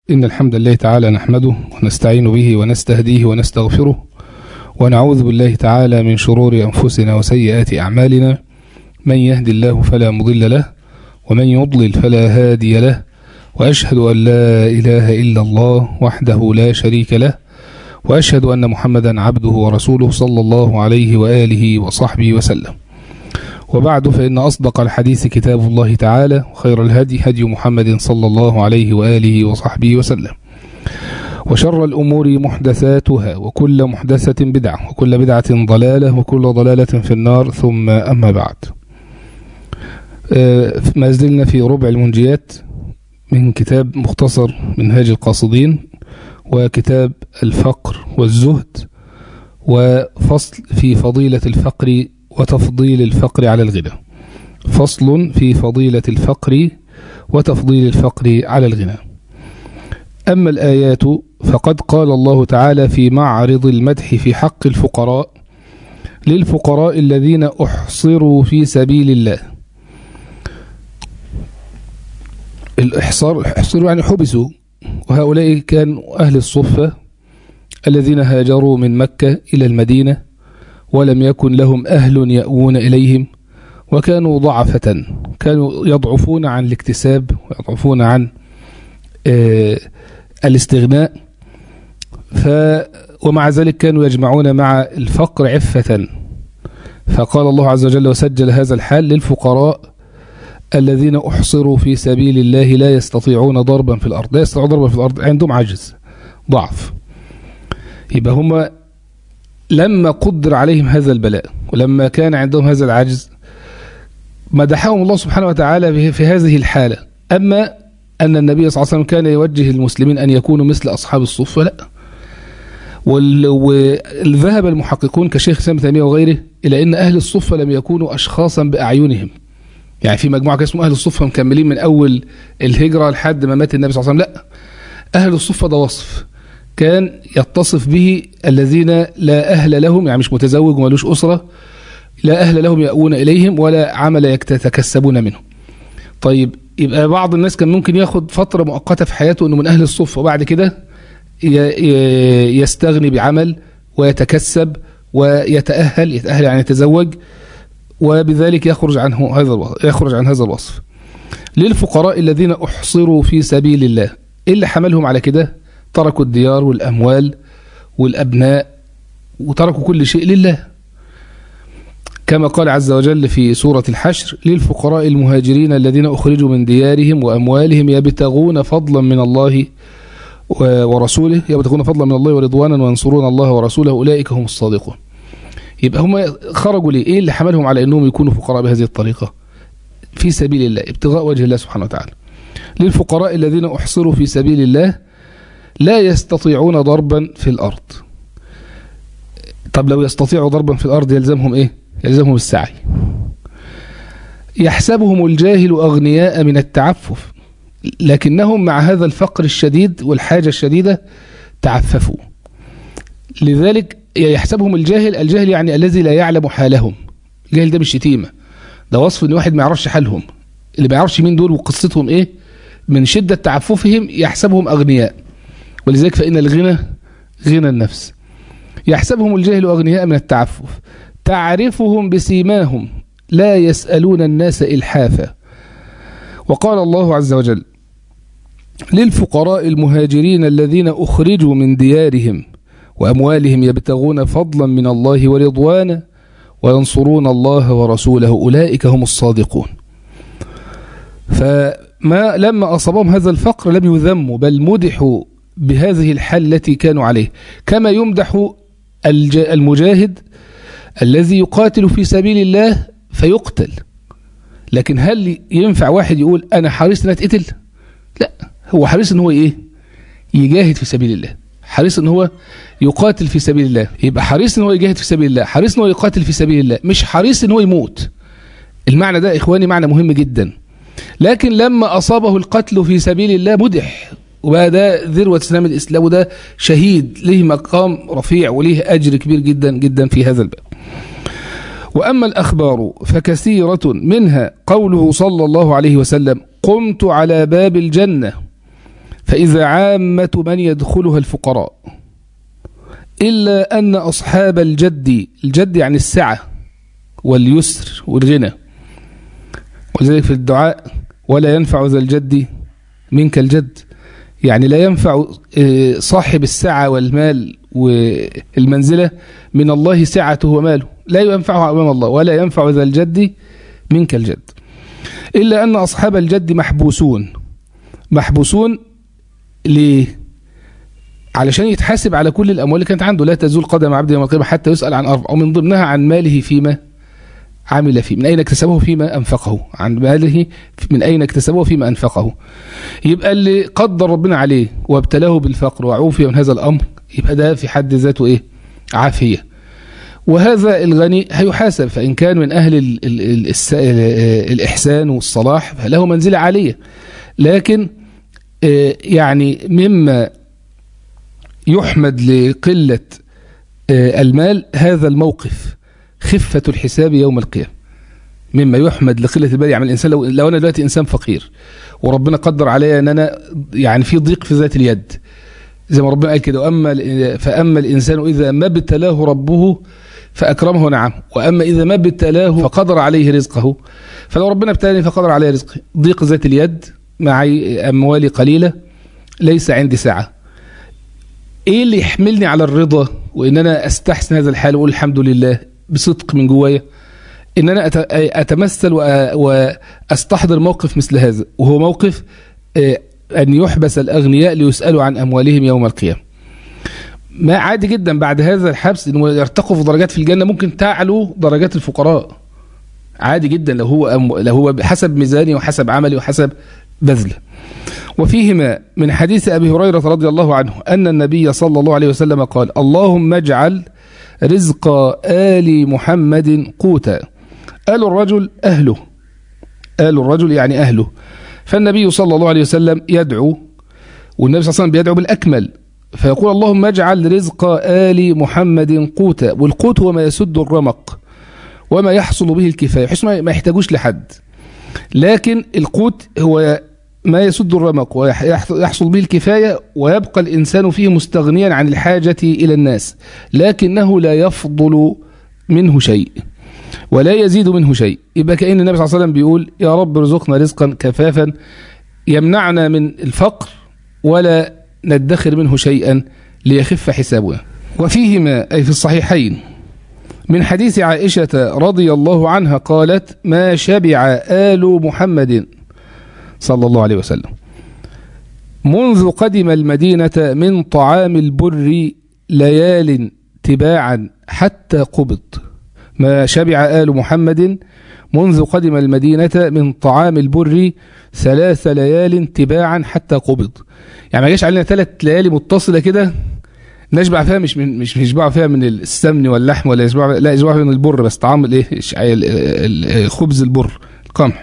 إن الحمد لله تعالى نحمده ونستعين به ونستهديه ونستغفره ونعوذ بالله تعالى من شرور أنفسنا وسيئات أعمالنا من يهد الله فلا مضل له ومن يضلل فلا هادي له وأشهد أن لا إله إلا الله وحده لا شريك له وأشهد أن محمدا عبده ورسوله صلى الله عليه وآله وصحبه وسلم وبعد فإن أصدق الحديث كتاب الله تعالى وخير الهدي هدي محمد صلى الله عليه وآله وصحبه وسلم وشر الأمور محدثاتها وكل محدثة بدعة وكل بدعة ضلالة وكل ضلالة في النار ثم أما بعد ما زلنا في ربع المنجيات من كتاب مختصر منهاج القاصدين وكتاب الفقر والزهد وفصل في فضيلة الفقر وتفضيل الفقر على الغنى فصل في فضيلة الفقر وتفضيل الفقر على الغنى أما الآيات فقد قال الله تعالى في معرض المدح في حق الفقراء للفقراء الذين أحصروا في سبيل الله الإحصار احصروا يعني حبسوا وهؤلاء كانوا أهل الصفة الذين هاجروا من مكة إلى المدينة ولم يكن لهم أهل يأوون إليهم وكانوا ضعفة كانوا يضعفون عن الاكتساب ويضعفون عن آه الاستغناء ف ومع ذلك كانوا يجمعون مع الفقر عفة فقال الله عز وجل وسجل هذا الحال للفقراء الذين أحصروا في سبيل الله لا يستطيعون ضربا في الأرض لا يستطيعون ضربا في الأرض عندهم عجز ضعف يبقى هم لما قدر عليهم هذا البلاء ولما كان عندهم هذا العجز مدحهم الله سبحانه وتعالى في هذه الحالة أما أن النبي صلى الله عليه وسلم كان يوجه المسلمين أن يكونوا مثل أصحاب الصفة لا وذهب المحققون كشيخ الإسلام تيمية وغيره إلى أن أهل الصفة لم يكونوا أشخاصا بأعينهم يعني في مجموعة كان اسمه أهل الصفة مكملين من أول الهجرة لحد ما مات النبي صلى الله عليه وسلم لا أهل الصفة ده وصف كان يتصف به الذين لا أهل لهم يعني مش متزوج ومالوش أسرة لا أهل لهم يأوون إليهم ولا عمل يتكسبون منه طيب يبقى بعض الناس كان ممكن ياخد فترة مؤقتة في حياته أنه من أهل الصفة وبعد كده يستغني بعمل ويتكسب ويتأهل يتأهل يعني يتزوج وبذلك يخرج عنه هذا يخرج عن هذا الوصف للفقراء الذين أحصروا في سبيل الله إيه اللي حملهم على كده تركوا الديار والأموال والأبناء وتركوا كل شيء لله كما قال عز وجل في سورة الحشر للفقراء المهاجرين الذين أخرجوا من ديارهم وأموالهم يبتغون فضلا من الله ورسوله يبتغون فضلا من الله ورضوانا وينصرون الله ورسوله أولئك هم الصادقون يبقى هم خرجوا ليه ايه اللي حملهم على انهم يكونوا فقراء بهذه الطريقة في سبيل الله ابتغاء وجه الله سبحانه وتعالى للفقراء الذين احصروا في سبيل الله لا يستطيعون ضربا في الارض طب لو يستطيعوا ضربا في الارض يلزمهم ايه يلزمهم السعي يحسبهم الجاهل اغنياء من التعفف لكنهم مع هذا الفقر الشديد والحاجة الشديدة تعففوا لذلك يحسبهم الجاهل الجاهل يعني الذي لا يعلم حالهم الجاهل ده مش شتيمة ده وصف ان واحد ما يعرفش حالهم اللي ما يعرفش مين دول وقصتهم ايه من شدة تعففهم يحسبهم اغنياء ولذلك فإن الغنى غنى النفس يحسبهم الجاهل اغنياء من التعفف تعرفهم بسيماهم لا يسألون الناس إلحافا وقال الله عز وجل للفقراء المهاجرين الذين أخرجوا من ديارهم وأموالهم يبتغون فضلا من الله ورضوانا وينصرون الله ورسوله أولئك هم الصادقون فما لما أصابهم هذا الفقر لم يذموا بل مدحوا بهذه الحال التي كانوا عليه كما يمدح المجاهد الذي يقاتل في سبيل الله فيقتل لكن هل ينفع واحد يقول أنا حريص أن أتقتل لا هو حريص أن هو إيه يجاهد في سبيل الله حريص ان هو يقاتل في سبيل الله يبقى حريص ان هو يجاهد في سبيل الله حريص ان هو يقاتل في سبيل الله مش حريص ان هو يموت المعنى ده اخواني معنى مهم جدا لكن لما اصابه القتل في سبيل الله مدح وبقى ده ذروة سلام الإسلام وده شهيد له مقام رفيع وليه أجر كبير جدا جدا في هذا الباب وأما الأخبار فكثيرة منها قوله صلى الله عليه وسلم قمت على باب الجنة فإذا عامة من يدخلها الفقراء إلا أن أصحاب الجد الجد يعني السعة واليسر والغنى ولذلك في الدعاء ولا ينفع ذا الجد منك الجد يعني لا ينفع صاحب السعة والمال والمنزلة من الله سعته وماله لا ينفعه أمام الله ولا ينفع ذا الجد منك الجد إلا أن أصحاب الجد محبوسون محبوسون ليه علشان يتحاسب على كل الأموال اللي كانت عنده لا تزول قدم عبد يوم القيامة حتى يسأل عن أربع ومن ضمنها عن ماله فيما عمل فيه من أين اكتسبه فيما أنفقه عن ماله من أين اكتسبه فيما أنفقه يبقى اللي قدر ربنا عليه وابتلاه بالفقر وعوفي من هذا الأمر يبقى ده في حد ذاته إيه عافية وهذا الغني هيحاسب فإن كان من أهل ال ال ال الإحسان والصلاح فله منزلة عالية لكن يعني مما يحمد لقلة المال هذا الموقف خفة الحساب يوم القيامة مما يحمد لقلة المال يعني الإنسان لو, لو أنا دلوقتي إنسان فقير وربنا قدر عليا أن أنا يعني في ضيق في ذات اليد زي ما ربنا قال كده وأما فأما الإنسان إذا ما ابتلاه ربه فأكرمه نعم وأما إذا ما ابتلاه فقدر عليه رزقه فلو ربنا ابتلاني فقدر عليه رزقي ضيق ذات اليد معي أموالي قليلة ليس عندي سعة إيه اللي يحملني على الرضا وإن أنا أستحسن هذا الحال وأقول الحمد لله بصدق من جوايا إن أنا أتمثل وأستحضر موقف مثل هذا وهو موقف أن يحبس الأغنياء ليسألوا عن أموالهم يوم القيامة ما عادي جدا بعد هذا الحبس انه يرتقوا في درجات في الجنه ممكن تعلو درجات الفقراء عادي جدا لو هو أم لو هو حسب ميزاني وحسب عملي وحسب بذله وفيهما من حديث ابي هريره رضي الله عنه ان النبي صلى الله عليه وسلم قال اللهم اجعل رزق ال محمد قوتا ال الرجل اهله ال الرجل يعني اهله فالنبي صلى الله عليه وسلم يدعو والنبي صلى الله عليه وسلم بيدعو بالاكمل فيقول اللهم اجعل رزق آل محمد قوتا والقوت هو ما يسد الرمق وما يحصل به الكفاية بحيث ما يحتاجوش لحد لكن القوت هو ما يسد الرمق ويحصل به الكفاية ويبقى الإنسان فيه مستغنيا عن الحاجة إلى الناس لكنه لا يفضل منه شيء ولا يزيد منه شيء يبقى كأن النبي صلى الله عليه وسلم بيقول يا رب ارزقنا رزقا كفافا يمنعنا من الفقر ولا ندخر منه شيئا ليخف حسابنا وفيهما أي في الصحيحين من حديث عائشة رضي الله عنها قالت ما شبع آل محمد صلى الله عليه وسلم منذ قدم المدينة من طعام البر ليال تباعا حتى قبض ما شبع آل محمد منذ قدم المدينة من طعام البر ثلاث ليال تباعا حتى قبض يعني ما جاش علينا ثلاث ليالي متصلة كده نشبع فيها مش من مش نشبع فيها من السمن واللحم ولا يشبع لا يشبع فيها من البر بس طعام الايه خبز البر القمح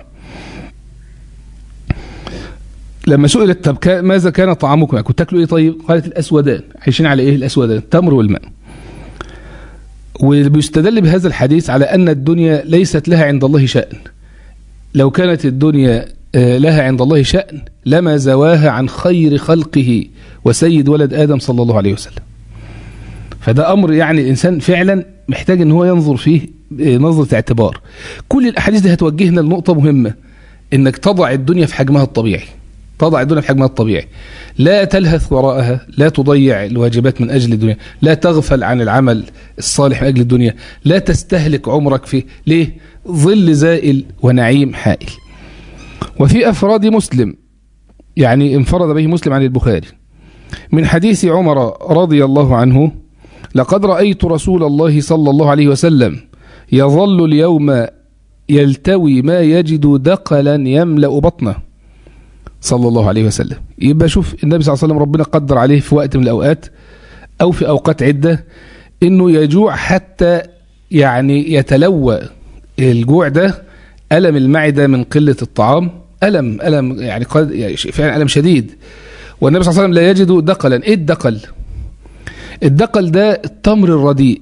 لما سئلت طب ماذا كان طعامكم كنت تاكلوا ايه طيب قالت الاسودان عايشين على ايه الاسودان التمر والماء وبيستدل بهذا الحديث على ان الدنيا ليست لها عند الله شأن لو كانت الدنيا لها عند الله شأن لما زواها عن خير خلقه وسيد ولد آدم صلى الله عليه وسلم فده أمر يعني الإنسان فعلا محتاج أن هو ينظر فيه نظرة اعتبار كل الأحاديث دي هتوجهنا لنقطة مهمة أنك تضع الدنيا في حجمها الطبيعي تضع الدنيا في حجمها الطبيعي لا تلهث وراءها لا تضيع الواجبات من أجل الدنيا لا تغفل عن العمل الصالح من أجل الدنيا لا تستهلك عمرك فيه ليه ظل زائل ونعيم حائل وفي أفراد مسلم يعني انفرد به مسلم عن البخاري من حديث عمر رضي الله عنه لقد رأيت رسول الله صلى الله عليه وسلم يظل اليوم يلتوي ما يجد دقلا يملأ بطنه صلى الله عليه وسلم يبقى شوف النبي صلى الله عليه وسلم ربنا قدر عليه في وقت من الأوقات أو في أوقات عدة إنه يجوع حتى يعني يتلوى الجوع ده ألم المعدة من قلة الطعام ألم ألم يعني قد يعني فعلا ألم شديد والنبي صلى الله عليه وسلم لا يجد دقلا إيه الدقل الدقل ده التمر الرديء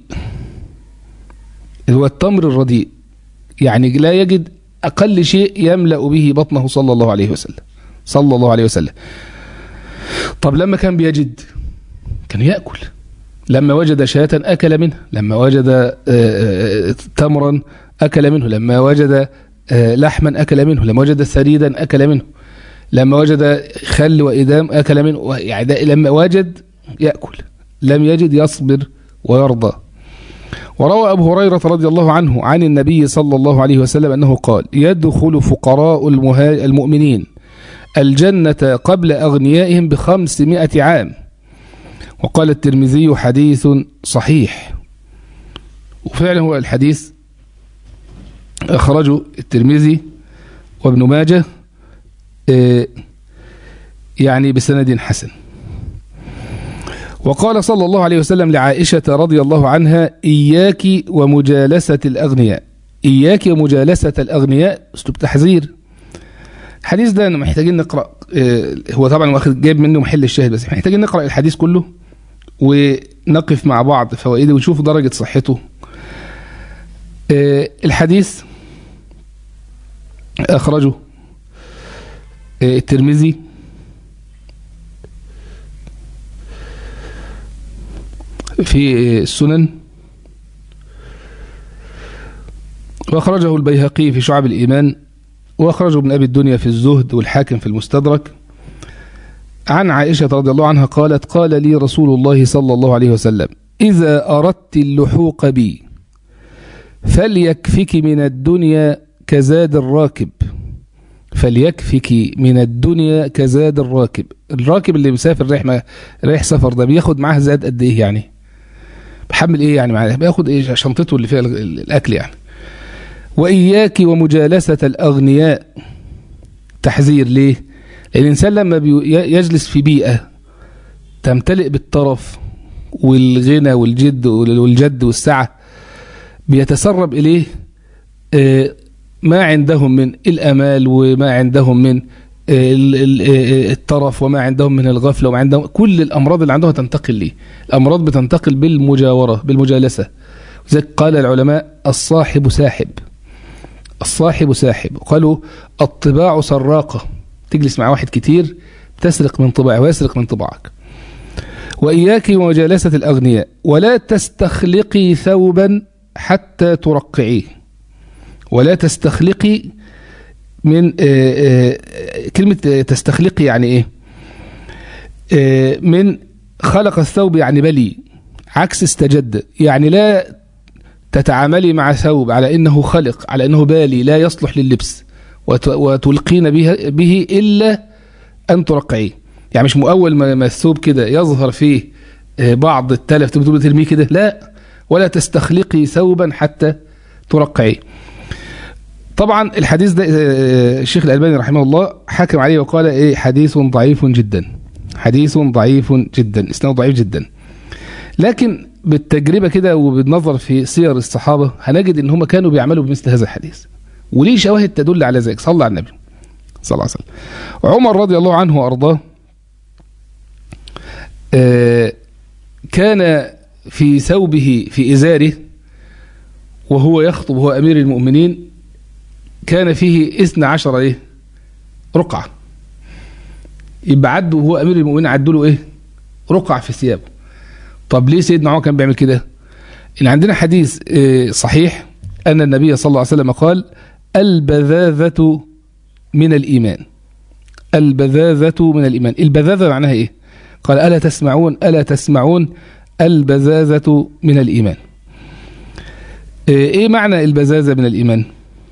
هو التمر الرديء يعني لا يجد أقل شيء يملأ به بطنه صلى الله عليه وسلم صلى الله عليه وسلم طب لما كان بيجد كان يأكل لما وجد شاة أكل منها لما وجد آه، آه، تمرا أكل منه لما وجد آه، لحما أكل منه لما وجد ثريدا أكل منه لما وجد خل وإدام أكل منه يعني ده لما وجد يأكل لم يجد يصبر ويرضى وروى أبو هريرة رضي الله عنه عن النبي صلى الله عليه وسلم أنه قال يدخل فقراء المها- المؤمنين الجنة قبل أغنيائهم بخمسمائة عام وقال الترمذي حديث صحيح وفعلا هو الحديث أخرجه الترمذي وابن ماجه آه، يعني بسند حسن وقال صلى الله عليه وسلم لعائشة رضي الله عنها إياك ومجالسة الأغنياء إياك ومجالسة الأغنياء أسلوب تحذير الحديث ده محتاجين نقرأ آه، هو طبعا واخد جايب منه محل الشاهد بس محتاجين نقرأ الحديث كله ونقف مع بعض فوائده ونشوف درجة صحته آه، الحديث أخرجه آه، الترمذي في السنن وأخرجه البيهقي في شعب الإيمان وأخرجه ابن أبي الدنيا في الزهد والحاكم في المستدرك عن عائشة رضي الله عنها قالت قال لي رسول الله صلى الله عليه وسلم إذا أردت اللحوق بي فليكفك من الدنيا كزاد الراكب فليكفك من الدنيا كزاد الراكب الراكب اللي مسافر رايح ما- رايح سفر ده بياخد معاه زاد قد ايه يعني بحمل ايه يعني معاه بياخد ايه شنطته اللي فيها ال- ال- الاكل يعني واياك ومجالسه الاغنياء تحذير ليه لان الانسان لما بي- ي- يجلس في بيئه تمتلئ بالطرف والغنى والجد والجد والسعه بيتسرب اليه آه، ما عندهم من الامال وما عندهم من ال- ال- آه، الترف وما عندهم من الغفله وما عندهم كل الامراض اللي عندهم تنتقل ليه الامراض بتنتقل بالمجاوره بالمجالسه لذلك قال العلماء الصاحب ساحب الصاحب ساحب قالوا الطباع سراقه تجلس مع واحد كتير تسرق من طباعه ويسرق من طباعك وإياك ومجالسة الأغنياء ولا تستخلقي ثوبا حتى ترقعيه ولا تستخلقي من آه، آه، كلمة آه، تستخلقي يعني إيه آه، من خلق الثوب يعني بلي عكس استجد يعني لا تتعاملي مع ثوب على انه خلق على انه بالي لا يصلح لللبس وت- وتلقين به, به الا ان ترقعيه يعني مش مؤول ما ما الثوب كده يظهر فيه آه، بعض التلف تبدو ترميه كده لا ولا تستخلقي ثوبا حتى ترقعيه طبعا الحديث ده آه، الشيخ الألباني رحمه الله حكم عليه وقال ايه حديث ضعيف جدا حديث ضعيف جدا اسناده ضعيف جدا لكن بالتجربة كده وبالنظر في سير الصحابة هنجد ان هم كانوا بيعملوا بمثل هذا الحديث وليه شواهد تدل على ذلك صلى على النبي صلى الله عليه وسلم عمر رضي الله عنه وارضاه آه، كان في ثوبه في إزاره وهو يخطب هو أمير المؤمنين كان فيه اثنى عشر إيه رقعة يبقى عدوا وهو أمير المؤمنين عدوا له إيه رقع في ثيابه طب ليه سيدنا عمر كان بيعمل كده إن عندنا حديث آه، صحيح أن النبي صلى الله عليه وسلم قال البذاذة من الإيمان البذاذة من الإيمان البذاذة معناها إيه قال ألا تسمعون ألا تسمعون البذاذة من الإيمان إيه معنى البذاذة من الإيمان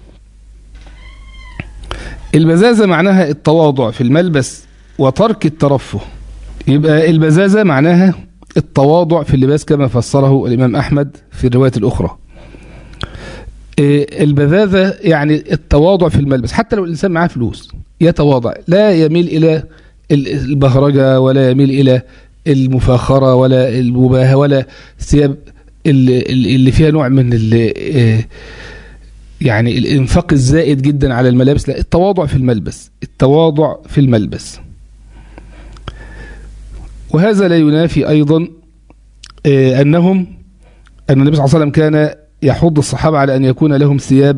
البذاذة معناها التواضع في الملبس وترك الترفه يبقى البذاذة معناها التواضع في اللباس كما فسره الإمام أحمد في الرواية الأخرى إيه البذاذة يعني التواضع في الملبس حتى لو الإنسان معاه فلوس يتواضع لا يميل إلى البهرجة ولا يميل إلى المفاخرة ولا المباهة ولا ثياب اللي, اللي فيها نوع من ال- يعني الانفاق الزائد جدا على الملابس لا التواضع في الملبس التواضع في الملبس وهذا لا ينافي أيضا آه، أنهم أن النبي صلى الله عليه وسلم كان يحض الصحابة على أن يكون لهم ثياب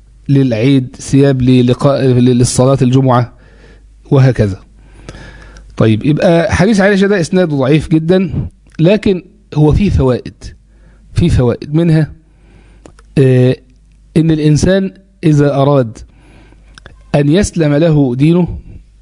للعيد ثياب للقاء للصلاة الجمعة وهكذا طيب يبقى حديث عائشة ده إسناده ضعيف جدا لكن هو فيه فوائد فيه فوائد منها آه إن الإنسان إذا أراد أن يسلم له دينه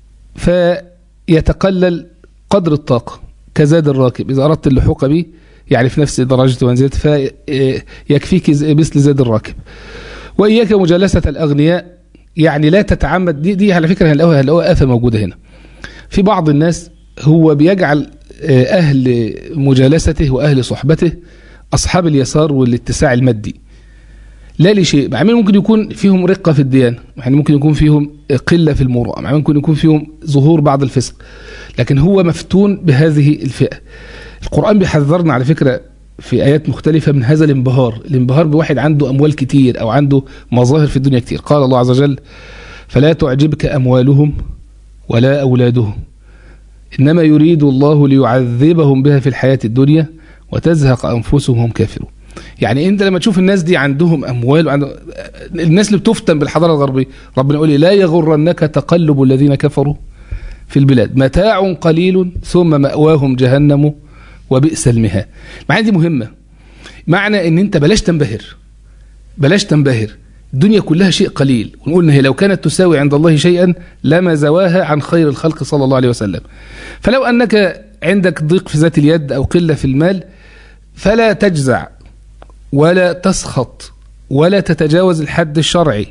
فيتقلل قدر الطاقة كزاد الراكب إذا أردت اللحوق به يعني في نفس درجة ومنزلة فيكفيك مثل زاد الراكب وإياك مجالسة الأغنياء يعني لا تتعمد دي, دي على فكرة هنلاقوها هنلاقوها آفة موجودة هنا في بعض الناس هو بيجعل أهل مجالسته وأهل صحبته أصحاب اليسار والاتساع المادي لا لشيء مع ممكن يكون فيهم رقة في الديانة يعني ممكن يكون فيهم قلة في المروءة مع ممكن يكون فيهم ظهور بعض الفسق لكن هو مفتون بهذه الفئة القرآن بيحذرنا على فكرة في آيات مختلفة من هذا الانبهار الانبهار بواحد عنده أموال كتير أو عنده مظاهر في الدنيا كتير قال الله عز وجل فلا تعجبك أموالهم ولا أولادهم إنما يريد الله ليعذبهم بها في الحياة الدنيا وتزهق أنفسهم هم كافرون يعني انت لما تشوف الناس دي عندهم اموال وعندهم الناس اللي بتفتن بالحضاره الغربيه ربنا يقول لا يغرنك تقلب الذين كفروا في البلاد متاع قليل ثم ماواهم جهنم وبئس المهاد معنى دي مهمه معنى ان انت بلاش تنبهر بلاش تنبهر الدنيا كلها شيء قليل ونقول ان هي لو كانت تساوي عند الله شيئا لما زواها عن خير الخلق صلى الله عليه وسلم فلو انك عندك ضيق في ذات اليد او قله في المال فلا تجزع ولا تسخط ولا تتجاوز الحد الشرعي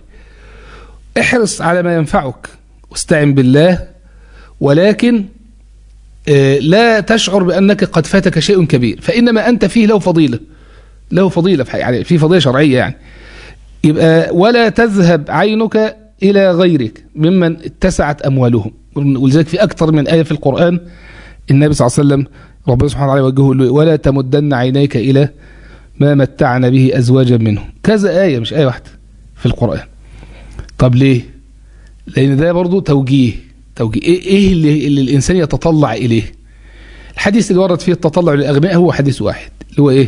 احرص على ما ينفعك واستعن بالله ولكن لا تشعر بأنك قد فاتك شيء كبير فإنما أنت فيه له فضيلة له فضيلة يعني في فضيلة شرعية يعني يبقى ولا تذهب عينك إلى غيرك ممن اتسعت أموالهم ولذلك في أكثر من آية في القرآن النبي صلى الله عليه وسلم ربنا سبحانه وتعالى وجهه ولا تمدن عينيك إلى ما متعنا به أزواجا منهم كذا آية مش آية واحدة في القرآن طب ليه لأن ده برضو توجيه توجيه إيه, إيه اللي, اللي الإنسان يتطلع إليه الحديث اللي ورد فيه التطلع للأغنياء هو حديث واحد اللي هو إيه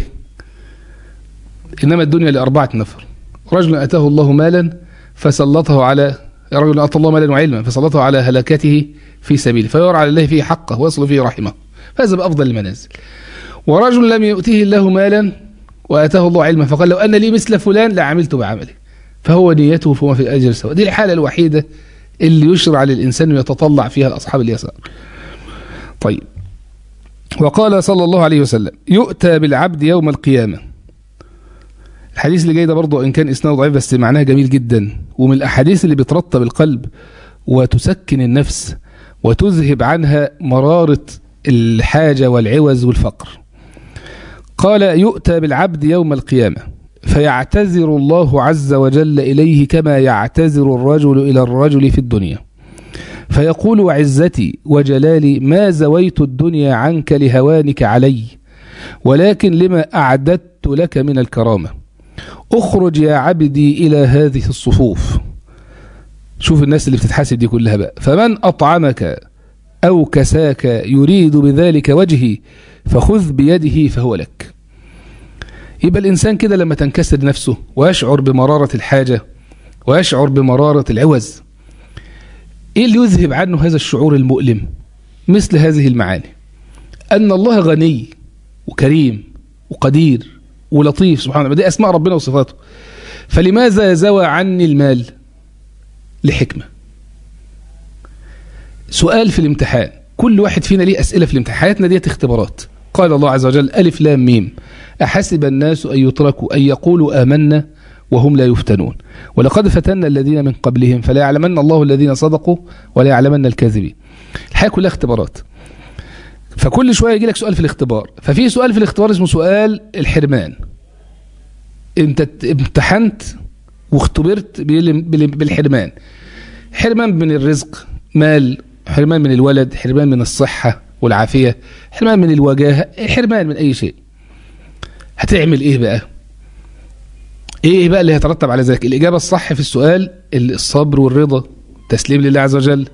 إنما الدنيا لأربعة نفر رجل أتاه الله مالا فسلطه على رجل أتى الله مالا وعلما فسلطه على هلاكته في سبيله فيرى على الله فيه حقه ويصل فيه رحمه فهذا بأفضل المنازل ورجل لم يؤتيه الله مالا واتاه الله علما فقال لو ان لي مثل فلان لعملت بعمله فهو نيته فهو في الاجر سواء دي الحاله الوحيده اللي يشرع للانسان ويتطلع فيها لاصحاب اليسار طيب وقال صلى الله عليه وسلم يؤتى بالعبد يوم القيامه الحديث اللي جاي ده برضه ان كان اسناده ضعيف بس معناه جميل جدا ومن الاحاديث اللي بترطب القلب وتسكن النفس وتذهب عنها مراره الحاجه والعوز والفقر قال يؤتى بالعبد يوم القيامة فيعتذر الله عز وجل إليه كما يعتذر الرجل إلى الرجل في الدنيا فيقول وعزتي وجلالي ما زويت الدنيا عنك لهوانك علي ولكن لما أعددت لك من الكرامة اخرج يا عبدي إلى هذه الصفوف شوف الناس اللي بتتحاسب دي كلها بقى فمن أطعمك أو كساك يريد بذلك وجهي فخذ بيده فهو لك يبقى الإنسان كده لما تنكسر نفسه ويشعر بمرارة الحاجة ويشعر بمرارة العوز إيه اللي يذهب عنه هذا الشعور المؤلم مثل هذه المعاني أن الله غني وكريم وقدير ولطيف سبحانه وتعالى دي أسماء ربنا وصفاته فلماذا زوى عني المال لحكمة سؤال في الامتحان كل واحد فينا ليه أسئلة في الامتحان حياتنا ديت اختبارات قال الله عز وجل ألف لام ميم أحسب الناس أن يتركوا أن يقولوا آمنا وهم لا يفتنون ولقد فتنا الذين من قبلهم فلا يعلمن الله الذين صدقوا ولا يعلمن الكاذبين الحياة كلها اختبارات فكل شوية يجي لك سؤال في الاختبار ففي سؤال في الاختبار اسمه سؤال الحرمان انت امتحنت واختبرت بالحرمان حرمان من الرزق مال حرمان من الولد حرمان من الصحة والعافية حرمان من الوجاهة حرمان من أي شيء هتعمل إيه بقى إيه بقى اللي هيترتب على ذلك الإجابة الصح في السؤال الصبر والرضا تسليم لله عز وجل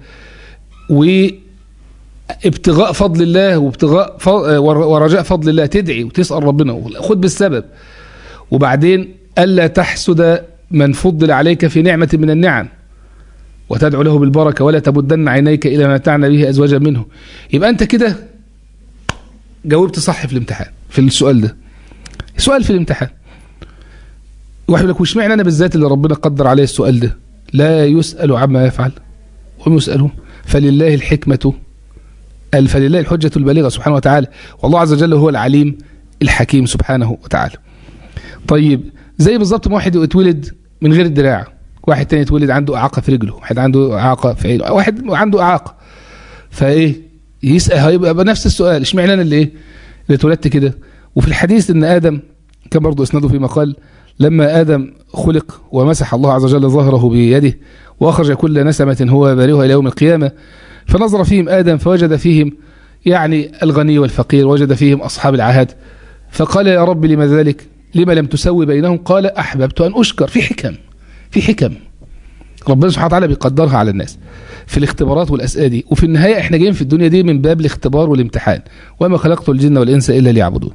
وابتغاء فضل الله وابتغاء فضل ورجاء فضل الله تدعي وتسأل ربنا خد بالسبب وبعدين ألا تحسد من فضل عليك في نعمة من النعم وتدعو له بالبركة ولا تمدن عينيك إلى ما متعنا به أزواجا منه يبقى أنت كده جاوبت صح في الامتحان في السؤال ده سؤال في الامتحان واحد يقول لك وش معنى أنا بالذات اللي ربنا قدر عليه السؤال ده لا يسأل عما يفعل وهم يسألون فلله الحكمة قال فلله الحجة البالغة سبحانه وتعالى والله عز وجل هو العليم الحكيم سبحانه وتعالى طيب زي بالظبط ما واحد يتولد من غير الدراع واحد تاني يتولد عنده إعاقة في رجله واحد عنده إعاقة في عينه واحد عنده إعاقة فإيه يسأل هيبقى نفس السؤال اشمعنى أنا اللي إيه اللي اتولدت كده وفي الحديث إن آدم كان برضه إسناده في مقال لما آدم خلق ومسح الله عز وجل ظهره بيده وأخرج كل نسمة هو بارئها إلى يوم القيامة فنظر فيهم آدم فوجد فيهم يعني الغني والفقير وجد فيهم أصحاب العهد فقال يا رب لما ذلك لما لم تسوي بينهم قال أحببت أن أشكر في حكم في حكم ربنا سبحانه وتعالى بيقدرها على الناس في الاختبارات والأسئلة دي وفي النهاية احنا جايين في الدنيا دي من باب الاختبار والامتحان وما خلقت الجن والإنس إلا ليعبدون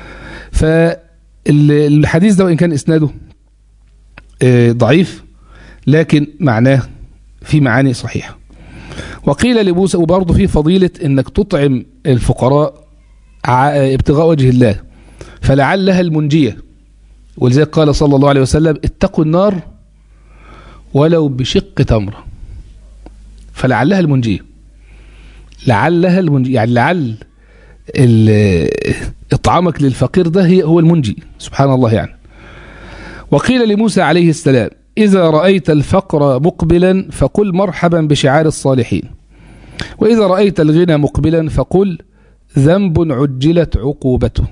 فالحديث ده وإن كان إسناده ضعيف لكن معناه في معاني صحيحة وقيل لموسى وبرضه في فضيلة انك تطعم الفقراء ابتغاء وجه الله فلعلها المنجية ولذلك قال صلى الله عليه وسلم اتقوا النار ولو بشق تمرة فلعلها المنجية لعلها المنجية يعني لعل اطعامك للفقير ده هي هو المنجي سبحان الله يعني وقيل لموسى عليه السلام إذا رأيت الفقر مقبلا فقل مرحبا بشعار الصالحين وإذا رأيت الغنى مقبلا فقل ذنب عجلت عقوبته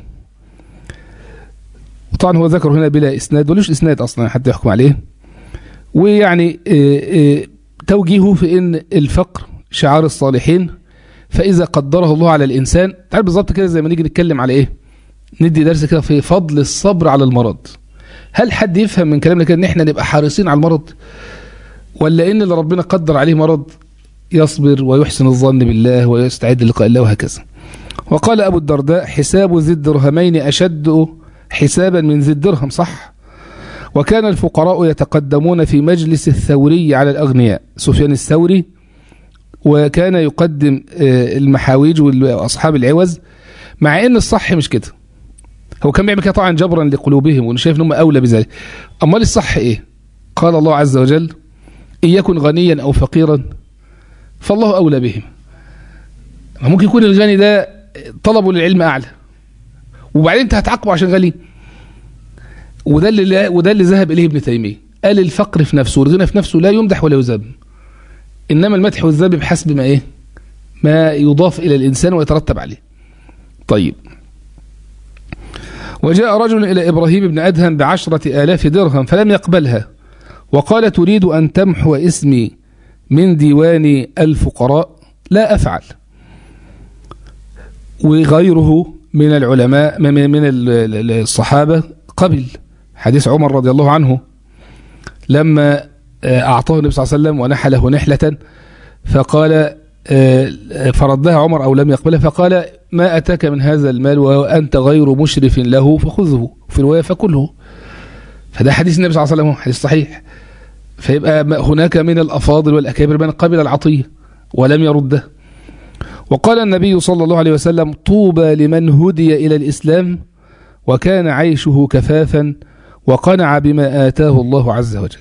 طبعا هو ذكر هنا بلا إسناد وليش إسناد أصلا حتى يحكم عليه ويعني توجيهه في أن الفقر شعار الصالحين فإذا قدره الله على الإنسان تعرف بالظبط كده زي ما نيجي نتكلم على إيه ندي درس كده في فضل الصبر على المرض هل حد يفهم من كلامنا كده ان احنا نبقى حريصين على المرض ولا ان اللي ربنا قدر عليه مرض يصبر ويحسن الظن بالله ويستعد للقاء الله وهكذا وقال ابو الدرداء حساب ذي الدرهمين اشد حسابا من ذي الدرهم صح وكان الفقراء يتقدمون في مجلس الثوري على الاغنياء سفيان الثوري وكان يقدم المحاويج واصحاب العوز مع ان الصح مش كده هو كان بيعمل كده طبعا جبرا لقلوبهم وانا شايف ان هم اولى بذلك امال الصح ايه قال الله عز وجل ان يكن غنيا او فقيرا فالله اولى بهم ممكن يكون الغني ده طلبه للعلم اعلى وبعدين انت هتعاقبه عشان غني وده اللي وده اللي ذهب اليه ابن تيميه قال الفقر في نفسه والغنى في نفسه لا يمدح ولا يذم انما المدح والذم بحسب ما ايه ما يضاف الى الانسان ويترتب عليه طيب وجاء رجل إلى إبراهيم بن أدهم بعشرة آلاف درهم فلم يقبلها وقال تريد أن تمحو اسمي من ديوان الفقراء لا أفعل وغيره من العلماء من الصحابة قبل حديث عمر رضي الله عنه لما أعطاه النبي صلى الله عليه وسلم ونحى له نحلة فقال فردها عمر أو لم يقبلها فقال ما أتاك من هذا المال وأنت غير مشرف له فخذه في رواية فكله فده حديث النبي صلى الله عليه وسلم حديث صحيح فيبقى هناك من الأفاضل والأكابر من قبل العطية ولم يرده وقال النبي صلى الله عليه وسلم طوبى لمن هدي إلى الإسلام وكان عيشه كفافا وقنع بما آتاه الله عز وجل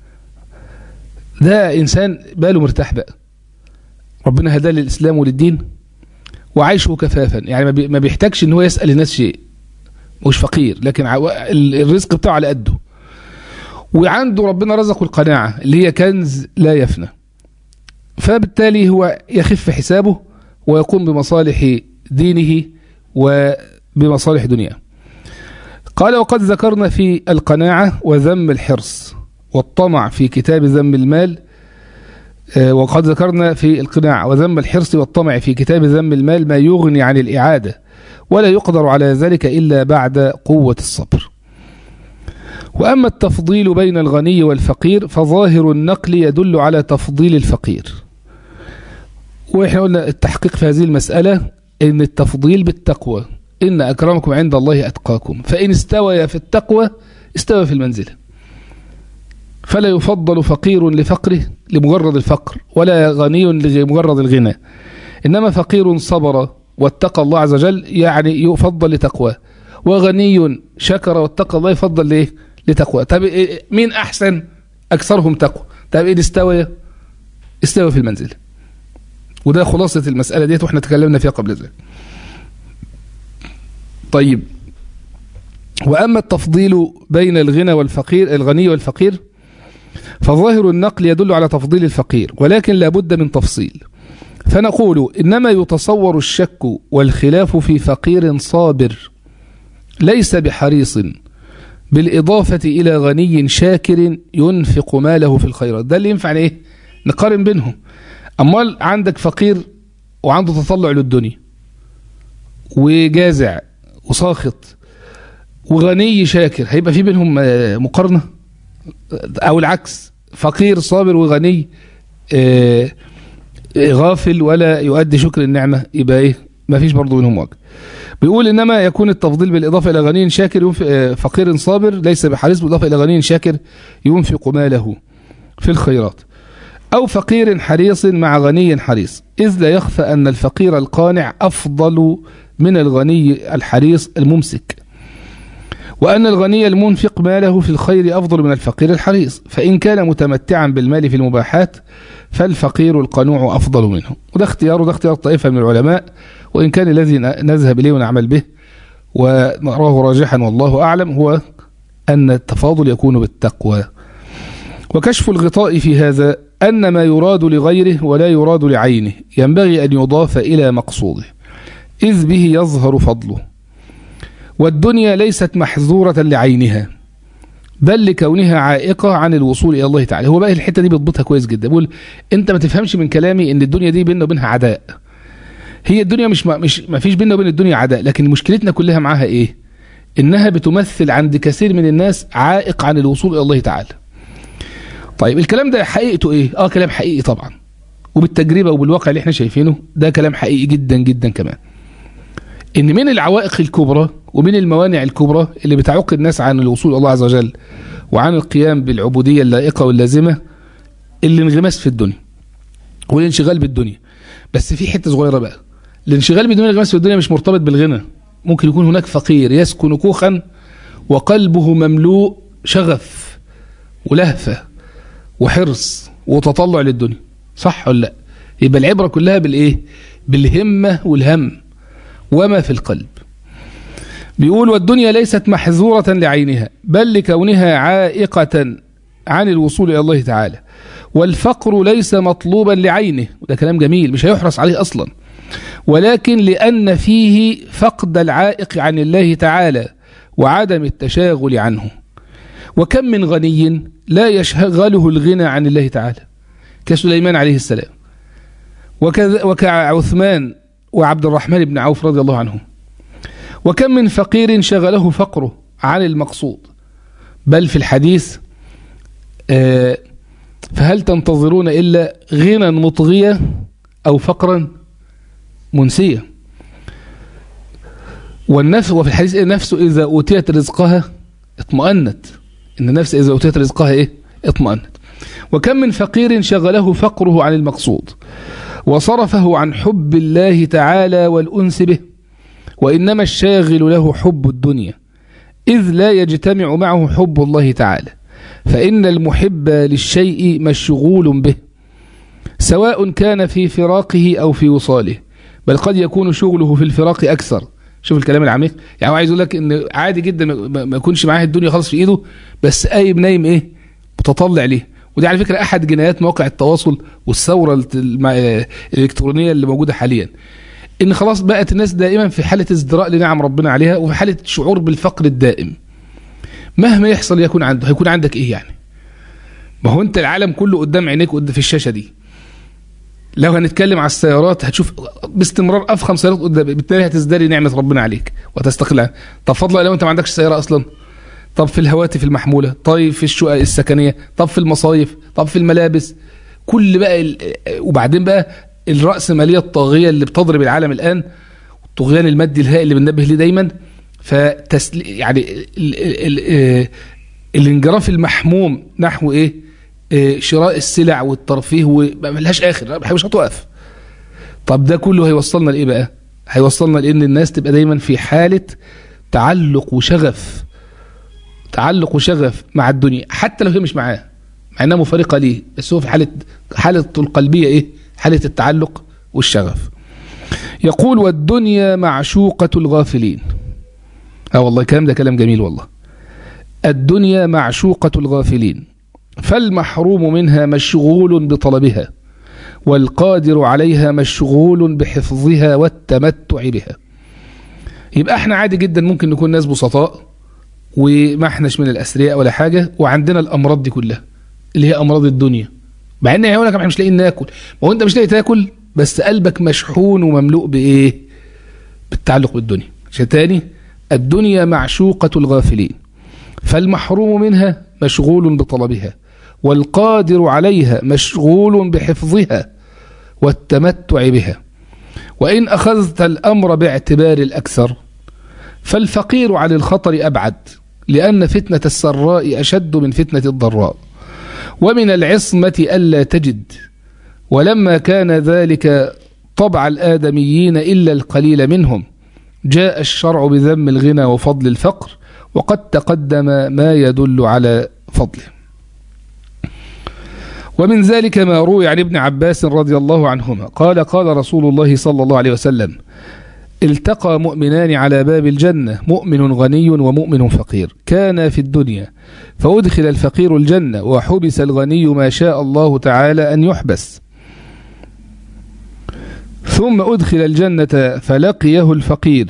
ده إنسان باله مرتاح بقى ربنا هداه للإسلام وللدين وعيشه كفافا يعني ما بيحتاجش ان هو يسأل الناس شيء مش فقير لكن الرزق بتاعه على قده وعنده ربنا رزقه القناعة اللي هي كنز لا يفنى فبالتالي هو يخف حسابه ويقوم بمصالح دينه وبمصالح دنياه قال وقد ذكرنا في القناعة وذم الحرص والطمع في كتاب ذم المال وقد ذكرنا في القناع وذم الحرص والطمع في كتاب ذم المال ما يغني عن الإعادة ولا يقدر على ذلك إلا بعد قوة الصبر وأما التفضيل بين الغني والفقير فظاهر النقل يدل على تفضيل الفقير وإحنا قلنا التحقيق في هذه المسألة إن التفضيل بالتقوى إن أكرمكم عند الله أتقاكم فإن استوى في التقوى استوى في المنزلة فلا يفضل فقير لفقره لمجرد الفقر ولا غني لمجرد الغنى إنما فقير صبر واتقى الله عز وجل يعني يفضل لتقواه وغني شكر واتقى الله يفضل ليه لتقوى طب مين أحسن أكثرهم تقوى طب إيه استوى استوى في المنزل وده خلاصة المسألة ديت واحنا تكلمنا فيها قبل ذلك طيب وأما التفضيل بين الغنى والفقير الغني والفقير فظاهر النقل يدل على تفضيل الفقير ولكن لا بد من تفصيل فنقول إنما يتصور الشك والخلاف في فقير صابر ليس بحريص بالإضافة إلى غني شاكر ينفق ماله في الخيرات ده اللي ينفع إيه نقارن بينهم أمال عندك فقير وعنده تطلع للدنيا وجازع وساخط وغني شاكر هيبقى في بينهم مقارنة أو العكس فقير صابر وغني غافل ولا يؤدي شكر النعمة يبقى إيه ما فيش برضه بينهم وجه بيقول إنما يكون التفضيل بالإضافة إلى غني شاكر فقير صابر ليس بحريص بالإضافة إلى غني شاكر ينفق ماله في الخيرات أو فقير حريص مع غني حريص إذ لا يخفى أن الفقير القانع أفضل من الغني الحريص الممسك وأن الغني المنفق ماله في الخير أفضل من الفقير الحريص فإن كان متمتعا بالمال في المباحات فالفقير القنوع أفضل منه وده اختيار وده اختيار طائفة من العلماء وإن كان الذي نذهب إليه ونعمل به ونراه راجحا والله أعلم هو أن التفاضل يكون بالتقوى وكشف الغطاء في هذا أن ما يراد لغيره ولا يراد لعينه ينبغي أن يضاف إلى مقصوده إذ به يظهر فضله والدنيا ليست محذورة لعينها بل لكونها عائقة عن الوصول إلى الله تعالى هو بقى الحتة دي بيضبطها كويس جدا بيقول أنت ما تفهمش من كلامي أن الدنيا دي بيننا وبينها عداء هي الدنيا مش ما, مش ما فيش بيننا وبين الدنيا عداء لكن مشكلتنا كلها معاها إيه إنها بتمثل عند كثير من الناس عائق عن الوصول إلى الله تعالى طيب الكلام ده حقيقته إيه آه كلام حقيقي طبعا وبالتجربة وبالواقع اللي احنا شايفينه ده كلام حقيقي جدا جدا كمان ان من العوائق الكبرى ومن الموانع الكبرى اللي بتعوق الناس عن الوصول الى الله عز وجل وعن القيام بالعبوديه اللائقه واللازمه الانغماس في الدنيا والانشغال بالدنيا بس في حته صغيره بقى الانشغال بالدنيا والانغماس في الدنيا مش مرتبط بالغنى ممكن يكون هناك فقير يسكن كوخا وقلبه مملوء شغف ولهفه وحرص وتطلع للدنيا صح ولا لا يبقى العبره كلها بالايه بالهمه والهم وما في القلب بيقول والدنيا ليست محذورة لعينها بل لكونها عائقة عن الوصول إلى الله تعالى والفقر ليس مطلوبا لعينه وده كلام جميل مش هيحرص عليه أصلا ولكن لأن فيه فقد العائق عن الله تعالى وعدم التشاغل عنه وكم من غني لا يشغله الغنى عن الله تعالى كسليمان عليه السلام وكعثمان وعبد الرحمن بن عوف رضي الله عنه وكم من فقير شغله فقره عن المقصود بل في الحديث فهل تنتظرون إلا غنى مطغية أو فقرا منسية والنفس وفي الحديث النفس إذا أوتيت رزقها اطمأنت إن النفس إذا أوتيت رزقها إيه اطمأنت وكم من فقير شغله فقره عن المقصود وصرفه عن حب الله تعالى والأنس به وإنما الشاغل له حب الدنيا إذ لا يجتمع معه حب الله تعالى فإن المحب للشيء مشغول به سواء كان في فراقه أو في وصاله بل قد يكون شغله في الفراق أكثر شوف الكلام العميق يعني عايز يقول لك ان عادي جدا ما يكونش معاه الدنيا خالص في ايده بس قايم نايم ايه متطلع ليه ودي على فكرة أحد جنايات مواقع التواصل والثورة الإلكترونية اللي موجودة حاليا إن خلاص بقت الناس دائما في حالة ازدراء لنعم ربنا عليها وفي حالة شعور بالفقر الدائم مهما يحصل يكون عنده هيكون عندك إيه يعني ما هو أنت العالم كله قدام عينيك قدام في الشاشة دي لو هنتكلم على السيارات هتشوف باستمرار افخم سيارات قدام بالتالي هتزدري نعمه ربنا عليك وتستقل عنها طب فضلا لو انت ما عندكش سياره اصلا طب في الهواتف المحمولة طيب في الشقق السكنية طب في المصايف طب في الملابس كل بقى ال... وبعدين بقى الرأسمالية الطاغية اللي بتضرب العالم الآن الطغيان المادي الهائل اللي بننبه ليه دايما فتسل... يعني ال... ال... ال... الانجراف المحموم نحو ايه إيه شراء السلع والترفيه وملهاش اخر مش هتوقف طب ده كله هيوصلنا لايه بقى هيوصلنا لان الناس تبقى دايما في حاله تعلق وشغف تعلق وشغف مع الدنيا حتى لو هي مش معاه مع انها مفارقه ليه بس هو في حاله حاله القلبيه ايه حاله التعلق والشغف يقول والدنيا معشوقه الغافلين اه والله الكلام ده كلام جميل والله الدنيا معشوقه الغافلين فالمحروم منها مشغول بطلبها والقادر عليها مشغول بحفظها والتمتع بها يبقى احنا عادي جدا ممكن نكون ناس بسطاء وما احناش من الاثرياء ولا حاجه وعندنا الامراض دي كلها اللي هي امراض الدنيا مع ان هيقول لك احنا مش لاقيين ناكل ما هو انت مش لاقي تاكل بس قلبك مشحون ومملوء بايه بالتعلق بالدنيا عشان تاني الدنيا معشوقه الغافلين فالمحروم منها مشغول بطلبها والقادر عليها مشغول بحفظها والتمتع بها وإن أخذت الأمر باعتبار الأكثر فالفقير عن الخطر أبعد لأن فتنة السراء أشد من فتنة الضراء ومن العصمة ألا تجد ولما كان ذلك طبع الآدميين إلا القليل منهم جاء الشرع بذم الغنى وفضل الفقر وقد تقدم ما يدل على فضله ومن ذلك ما روي عن ابن عباس رضي الله عنهما قال قال رسول الله صلى الله عليه وسلم التقى مؤمنان على باب الجنة مؤمن غني ومؤمن فقير كان في الدنيا فأدخل الفقير الجنة وحبس الغني ما شاء الله تعالى أن يحبس ثم أدخل الجنة فلقيه الفقير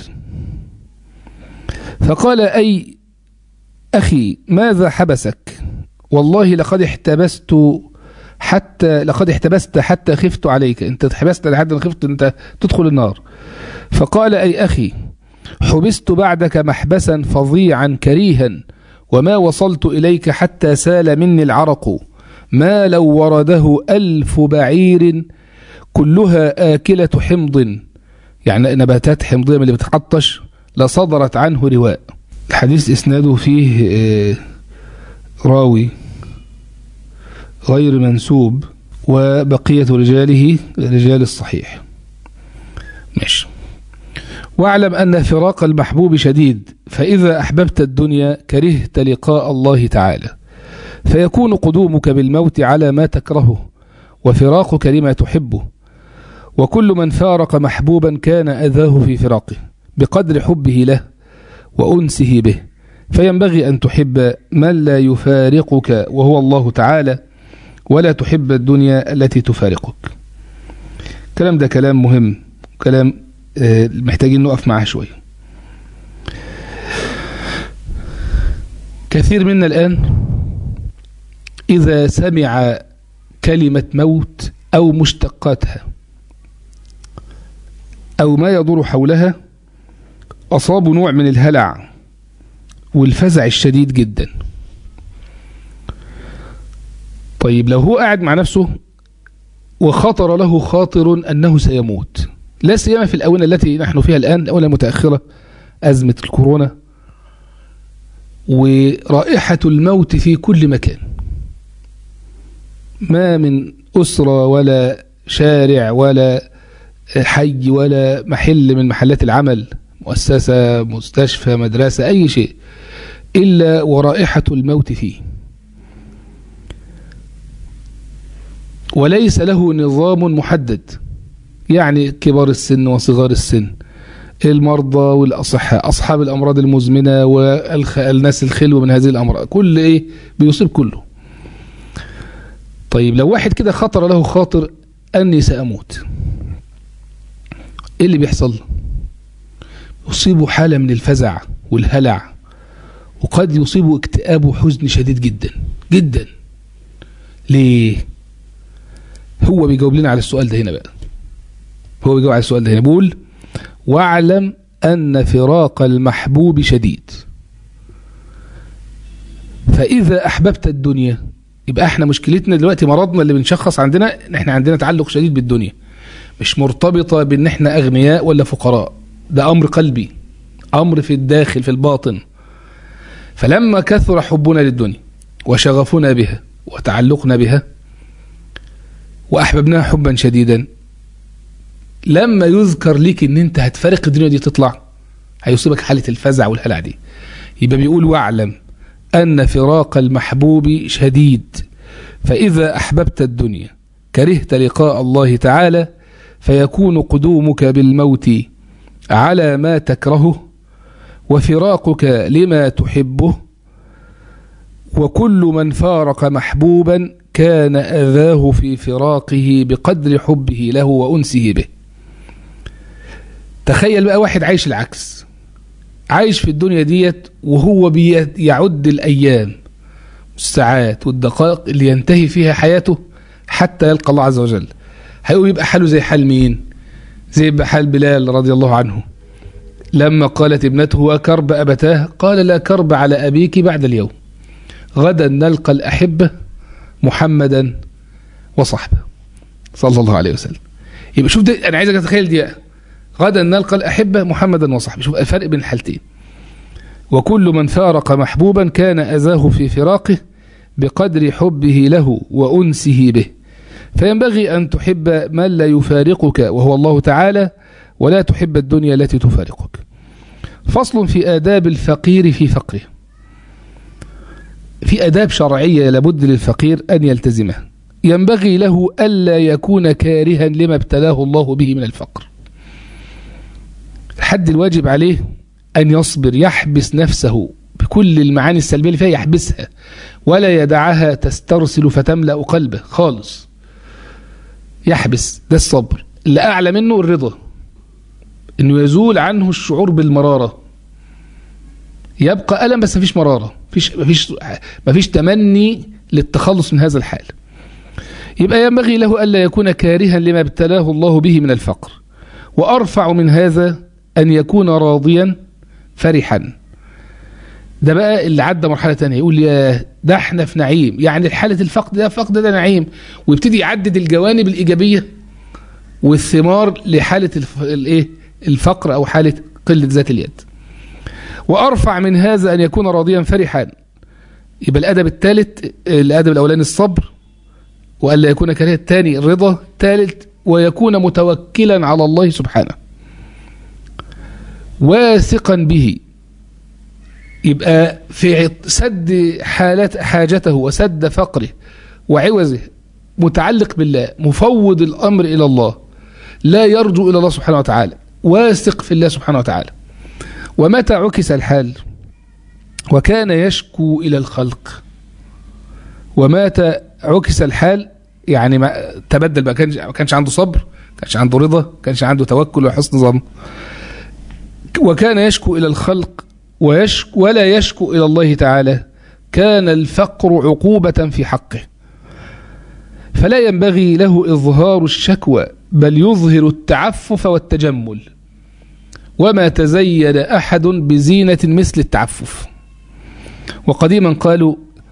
فقال أي أخي ماذا حبسك والله لقد احتبست حتى لقد احتبست حتى خفت عليك انت اتحبست لحد ما خفت انت تدخل النار فقال اي اخي حبست بعدك محبسا فظيعا كريها وما وصلت اليك حتى سال مني العرق ما لو ورده الف بعير كلها آكلة حمض يعني نباتات حمضية من اللي بتعطش لصدرت عنه رواء الحديث إسناده فيه آه، راوي غير منسوب وبقية رجاله رجال الصحيح ماشي واعلم أن فراق المحبوب شديد فإذا أحببت الدنيا كرهت لقاء الله تعالى فيكون قدومك بالموت على ما تكرهه وفراقك لما تحبه وكل من فارق محبوبا كان أذاه في فراقه بقدر حبه له وأنسه به فينبغي أن تحب من لا يفارقك وهو الله تعالى ولا تحب الدنيا التي تفارقك الكلام ده كلام مهم كلام آه، محتاجين نقف معاه شوية كثير منا الآن إذا سمع كلمة موت أو مشتقاتها أو ما يدور حولها أصاب نوع من الهلع والفزع الشديد جدا طيب لو هو قاعد مع نفسه وخطر له خاطر أنه سيموت لا سيما في الأونة التي نحن فيها الآن الأونة المتأخرة أزمة الكورونا ورائحة الموت في كل مكان ما من أسرة ولا شارع ولا حي ولا محل من محلات العمل مؤسسة مستشفى مدرسة أي شيء إلا ورائحة الموت فيه وليس له نظام محدد يعني كبار السن وصغار السن المرضى والأصحاء أصحاب الأمراض المزمنة والناس الخلو من هذه الأمراض كل إيه بيصيب كله طيب لو واحد كده خطر له خاطر أني سأموت إيه اللي بيحصل يصيبه حالة من الفزع والهلع وقد يصيبه اكتئاب وحزن شديد جدا جدا ليه هو بيجاوب لنا على السؤال ده هنا بقى هو بيجاوب على السؤال ده هنا بيقول واعلم أن فراق المحبوب شديد فإذا أحببت الدنيا يبقى احنا مشكلتنا دلوقتي مرضنا اللي بنشخص عندنا ان احنا عندنا تعلق شديد بالدنيا مش مرتبطة بان احنا اغنياء ولا فقراء ده امر قلبي امر في الداخل في الباطن فلما كثر حبنا للدنيا وشغفنا بها وتعلقنا بها وأحببناها حبا شديدا لما يذكر ليك ان انت هتفارق الدنيا دي تطلع هيصيبك حالة الفزع والهلع دي يبقى بيقول واعلم أن فراق المحبوب شديد فإذا أحببت الدنيا كرهت لقاء الله تعالى فيكون قدومك بالموت على ما تكرهه وفراقك لما تحبه وكل من فارق محبوبا كان أذاه في فراقه بقدر حبه له وأنسه به تخيل بقى واحد عايش العكس عايش في الدنيا ديت وهو بيعد الأيام الساعات والدقائق اللي ينتهي فيها حياته حتى يلقى الله عز وجل هيقول يبقى حاله زي حال مين زي يبقى حال بلال رضي الله عنه لما قالت ابنته وكرب أبتاه قال لا كرب على أبيك بعد اليوم غدا نلقى الأحبة محمدا وصحبه صلى الله عليه وسلم يبقى شوف ده أنا عايزك تتخيل دي غدا نلقى الأحبة محمدا وصحبه شوف الفرق بين الحالتين وكل من فارق محبوبا كان أذاه في فراقه بقدر حبه له وأنسه به فينبغي أن تحب من لا يفارقك وهو الله تعالى ولا تحب الدنيا التي تفارقك فصل في آداب الفقير في فقره في أداب شرعية لابد للفقير أن يلتزمها ينبغي له ألا يكون كارها لما ابتلاه الله به من الفقر الحد الواجب عليه أن يصبر يحبس نفسه بكل المعاني السلبية اللي فيها يحبسها ولا يدعها تسترسل فتملأ قلبه خالص يحبس ده الصبر اللي أعلى منه الرضا انه يزول عنه الشعور بالمرارة يبقى ألم بس مفيش مرارة مفيش, مفيش, مفيش تمني للتخلص من هذا الحال يبقى ينبغي له ألا يكون كارها لما ابتلاه الله به من الفقر وأرفع من هذا أن يكون راضيا فرحا ده بقى اللي عدى مرحلة تانية يقول يا ده احنا في نعيم يعني حالة الفقد ده فقد ده نعيم ويبتدي يعدد الجوانب الإيجابية والثمار لحالة الايه الفقر أو حالة قلة ذات اليد وأرفع من هذا أن يكون راضيا فرحا يبقى الأدب الثالث الأدب الأولاني الصبر وألا يكون كريه الثاني الرضا الثالث ويكون متوكلا على الله سبحانه واثقا به يبقى في سد حالات حاجته وسد فقره وعوزه متعلق بالله مفوض الأمر إلى الله لا يرجو إلى الله سبحانه وتعالى واثق في الله سبحانه وتعالى ومتى عكس الحال وكان يشكو إلى الخلق ومات عكس الحال يعني ما تبدل بقى كانش ما كانش عنده صبر كانش عنده رضا كانش عنده توكل وحسن ظن وكان يشكو إلى الخلق ويشكو ولا يشكو إلى الله تعالى كان الفقر عقوبة في حقه فلا ينبغي له إظهار الشكوى بل يظهر التعفف والتجمل وما تزين أحد بزينة مثل التعفف وقديما قالوا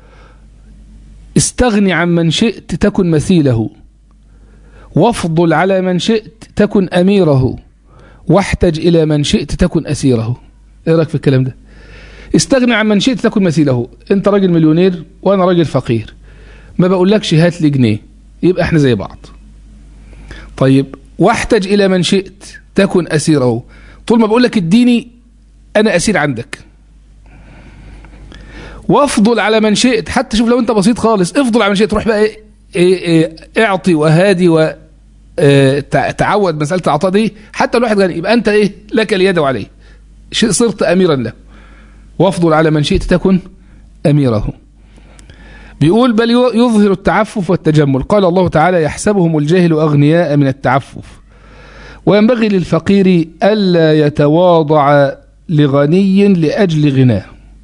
استغني عن من شئت تكن مثيله وافضل على من شئت تكن أميره واحتج إلى من شئت تكن أسيره إيه رأيك في الكلام ده استغني عن من شئت تكن مثيله انت راجل مليونير وانا راجل فقير ما بقولكش هات لي جنيه يبقى احنا زي بعض طيب واحتج الى من شئت تكن اسيره طول ما بقول لك اديني انا اسير عندك وافضل على من شئت حتى شوف لو انت بسيط خالص افضل على من شئت روح بقى ايه, إيه, إيه اعطي وهادي و اه تعود مسألة العطاء دي حتى الواحد غني يبقى انت ايه لك اليد عليه صرت اميرا له وافضل على من شئت تكن اميره بيقول بل يظهر التعفف والتجمل قال الله تعالى يحسبهم الجاهل أغنياء من التعفف وينبغي للفقير ألا يتواضع لغني لأجل غناه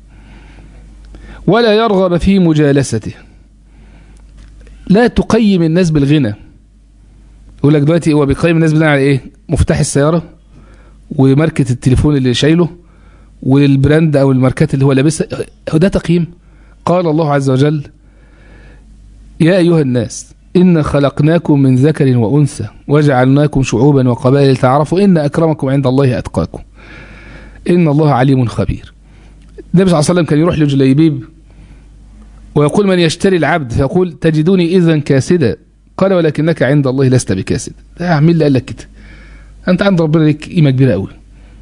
ولا يرغب في مجالسته لا تقيم الناس بالغنى يقول لك دلوقتي هو بيقيم الناس بالغنى على ايه مفتاح السيارة وماركة التليفون اللي شايله والبراند او الماركات اللي هو لابسها هو ده تقييم قال الله عز وجل يا أيها الناس إن خلقناكم من ذكر وأنثى وجعلناكم شعوبا وقبائل تعرفوا إن أكرمكم عند الله أتقاكم إن الله عليم خبير النبي صلى الله عليه وسلم كان يروح لجليبيب ويقول من يشتري العبد فيقول تجدوني إذا كاسدا قال ولكنك عند الله لست بكاسد ده مين اللي قال لك كده أنت عند ربنا لك قيمة كبيرة قوي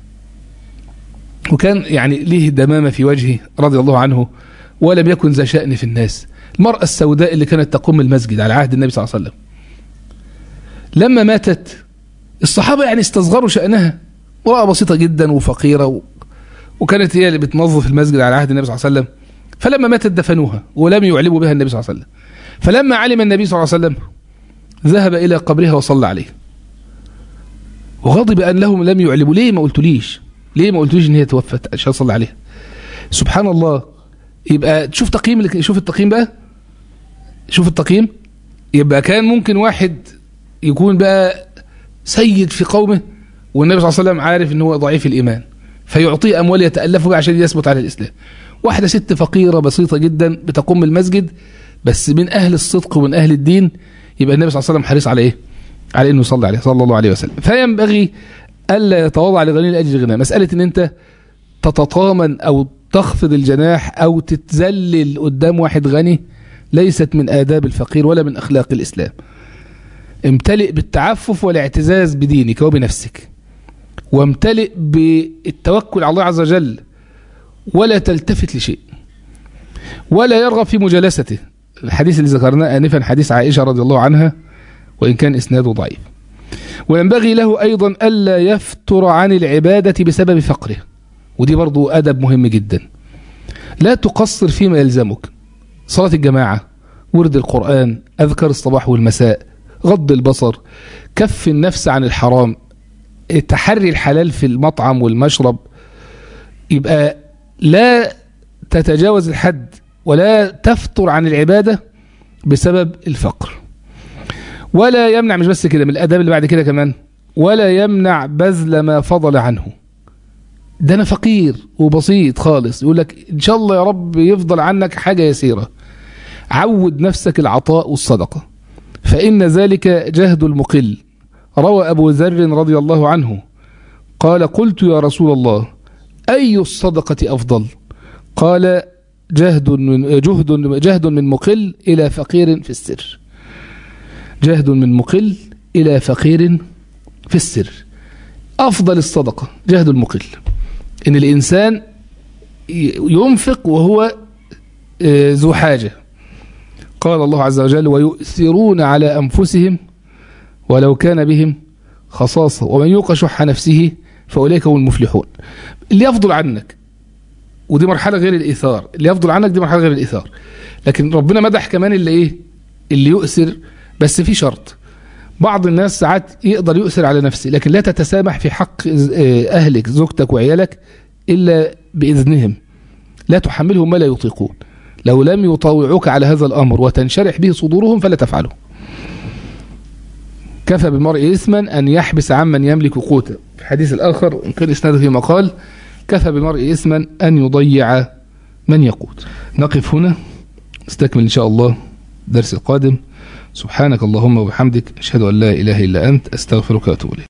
وكان يعني ليه دمامة في وجهه رضي الله عنه ولم يكن ذا شأن في الناس المرأة السوداء اللي كانت تقوم المسجد على عهد النبي صلى الله عليه وسلم لما ماتت الصحابة يعني استصغروا شأنها امرأة بسيطة جدا وفقيرة و... وكانت هي اللي بتنظف المسجد على عهد النبي صلى الله عليه وسلم فلما ماتت دفنوها ولم يعلموا بها النبي صلى الله عليه وسلم فلما علم النبي صلى الله عليه وسلم ذهب إلى قبرها وصلى عليه وغضب أن لهم لم يعلموا ليه ما قلتوليش ليه ما قلتوليش ان هي توفت عشان اصلي عليها سبحان الله يبقى تشوف تقييم شوف التقييم بقى شوف التقييم يبقى كان ممكن واحد يكون بقى سيد في قومه والنبي صلى الله عليه وسلم عارف ان هو ضعيف الايمان فيعطيه اموال يتالف بها عشان يثبت على الاسلام واحده ست فقيره بسيطه جدا بتقوم المسجد بس من اهل الصدق ومن اهل الدين يبقى النبي صلى الله عليه وسلم حريص على ايه على انه يصلي عليه صلى الله عليه وسلم فينبغي الا يتواضع لغني لاجل غناه مساله ان انت تتطامن او تخفض الجناح او تتذلل قدام واحد غني ليست من آداب الفقير ولا من أخلاق الإسلام امتلئ بالتعفف والاعتزاز بدينك وبنفسك وامتلئ بالتوكل على الله عز وجل ولا تلتفت لشيء ولا يرغب في مجالسته الحديث اللي ذكرناه آنفا حديث عائشة رضي الله عنها وإن كان إسناده ضعيف وينبغي له أيضا ألا يفتر عن العبادة بسبب فقره ودي برضو أدب مهم جدا لا تقصر فيما يلزمك صلاة الجماعة ورد القرآن أذكر الصباح والمساء غض البصر كف النفس عن الحرام تحري الحلال في المطعم والمشرب يبقى لا تتجاوز الحد ولا تفتر عن العبادة بسبب الفقر ولا يمنع مش بس كده من الأداب اللي بعد كده كمان ولا يمنع بذل ما فضل عنه ده أنا فقير وبسيط خالص يقول لك إن شاء الله يا رب يفضل عنك حاجة يسيرة عود نفسك العطاء والصدقة فإن ذلك جهد المقل روى أبو ذر رضي الله عنه قال قلت يا رسول الله أي الصدقة أفضل قال جهد من جهد جهد من مقل إلى فقير في السر جهد من مقل إلى فقير في السر أفضل الصدقة جهد المقل إن الإنسان ينفق وهو ذو حاجة قال الله عز وجل ويؤثرون على أنفسهم ولو كان بهم خصاصة ومن يوق شح نفسه فأولئك هم المفلحون اللي يفضل عنك ودي مرحلة غير الإيثار اللي يفضل عنك دي مرحلة غير الإيثار لكن ربنا مدح كمان اللي إيه اللي يؤثر بس في شرط بعض الناس ساعات يقدر يؤثر على نفسه لكن لا تتسامح في حق أهلك زوجتك وعيالك إلا بإذنهم لا تحملهم ما لا يطيقون لو لم يطاوعوك على هذا الأمر وتنشرح به صدورهم فلا تفعله كفى بالمرء إثما أن يحبس عمن يملك قوته في الحديث الآخر إن كان إسناده في مقال كفى بالمرء إثما أن يضيع من يقوت نقف هنا نستكمل إن شاء الله الدرس القادم سبحانك اللهم وبحمدك أشهد أن لا إله إلا أنت أستغفرك وأتوب إليك